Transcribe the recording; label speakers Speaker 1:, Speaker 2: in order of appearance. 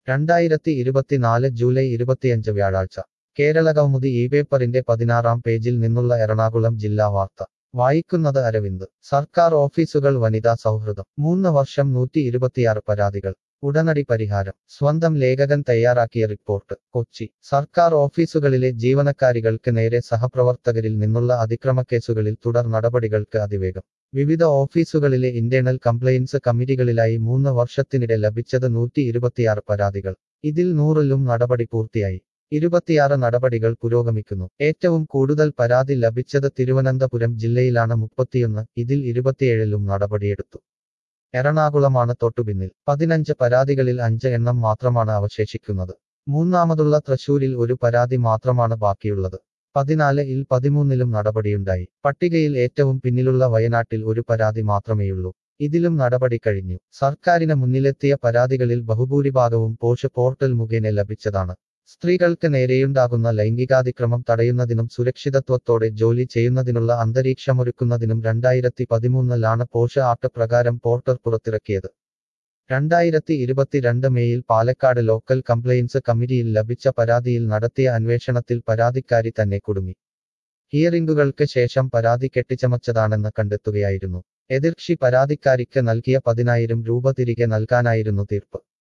Speaker 1: രണ്ടായിരത്തി ഇരുപത്തിനാല് ജൂലൈ ഇരുപത്തിയഞ്ച് വ്യാഴാഴ്ച കേരള കൗമുദി ഈ പേപ്പറിന്റെ പതിനാറാം പേജിൽ നിന്നുള്ള എറണാകുളം ജില്ലാ വാർത്ത വായിക്കുന്നത് അരവിന്ദ് സർക്കാർ ഓഫീസുകൾ വനിതാ സൗഹൃദം മൂന്ന് വർഷം നൂറ്റി ഇരുപത്തിയാറ് പരാതികൾ ഉടനടി പരിഹാരം സ്വന്തം ലേഖകൻ തയ്യാറാക്കിയ റിപ്പോർട്ട് കൊച്ചി സർക്കാർ ഓഫീസുകളിലെ ജീവനക്കാരികൾക്ക് നേരെ സഹപ്രവർത്തകരിൽ നിന്നുള്ള അതിക്രമക്കേസുകളിൽ തുടർ നടപടികൾക്ക് അതിവേഗം വിവിധ ഓഫീസുകളിലെ ഇന്റേണൽ കംപ്ലയിൻസ് കമ്മിറ്റികളിലായി മൂന്ന് വർഷത്തിനിടെ ലഭിച്ചത് നൂറ്റി ഇരുപത്തിയാറ് പരാതികൾ ഇതിൽ നൂറിലും നടപടി പൂർത്തിയായി ഇരുപത്തിയാറ് നടപടികൾ പുരോഗമിക്കുന്നു ഏറ്റവും കൂടുതൽ പരാതി ലഭിച്ചത് തിരുവനന്തപുരം ജില്ലയിലാണ് മുപ്പത്തിയൊന്ന് ഇതിൽ ഇരുപത്തിയേഴിലും നടപടിയെടുത്തു എറണാകുളമാണ് തൊട്ടുപിന്നിൽ പതിനഞ്ച് പരാതികളിൽ അഞ്ച് എണ്ണം മാത്രമാണ് അവശേഷിക്കുന്നത് മൂന്നാമതുള്ള തൃശൂരിൽ ഒരു പരാതി മാത്രമാണ് ബാക്കിയുള്ളത് പതിനാല് ഇൽ പതിമൂന്നിലും നടപടിയുണ്ടായി പട്ടികയിൽ ഏറ്റവും പിന്നിലുള്ള വയനാട്ടിൽ ഒരു പരാതി മാത്രമേയുള്ളൂ ഇതിലും നടപടി കഴിഞ്ഞു സർക്കാരിന് മുന്നിലെത്തിയ പരാതികളിൽ ബഹുഭൂരിഭാഗവും പോഷ് പോർട്ടൽ മുഖേന ലഭിച്ചതാണ് സ്ത്രീകൾക്ക് നേരെയുണ്ടാകുന്ന ലൈംഗികാതിക്രമം തടയുന്നതിനും സുരക്ഷിതത്വത്തോടെ ജോലി ചെയ്യുന്നതിനുള്ള അന്തരീക്ഷമൊരുക്കുന്നതിനും രണ്ടായിരത്തി പതിമൂന്നിലാണ് പോഷ് ആക്ട് പ്രകാരം പോർട്ടർ പുറത്തിറക്കിയത് രണ്ടായിരത്തി ഇരുപത്തിരണ്ട് മെയ്യിൽ പാലക്കാട് ലോക്കൽ കംപ്ലയിൻസ് കമ്മിറ്റിയിൽ ലഭിച്ച പരാതിയിൽ നടത്തിയ അന്വേഷണത്തിൽ പരാതിക്കാരി തന്നെ കുടുങ്ങി ഹിയറിംഗുകൾക്ക് ശേഷം പരാതി കെട്ടിച്ചമച്ചതാണെന്ന് കണ്ടെത്തുകയായിരുന്നു എതിർക്ഷി പരാതിക്കാരിക്ക് നൽകിയ പതിനായിരം രൂപ തിരികെ നൽകാനായിരുന്നു തീർപ്പ്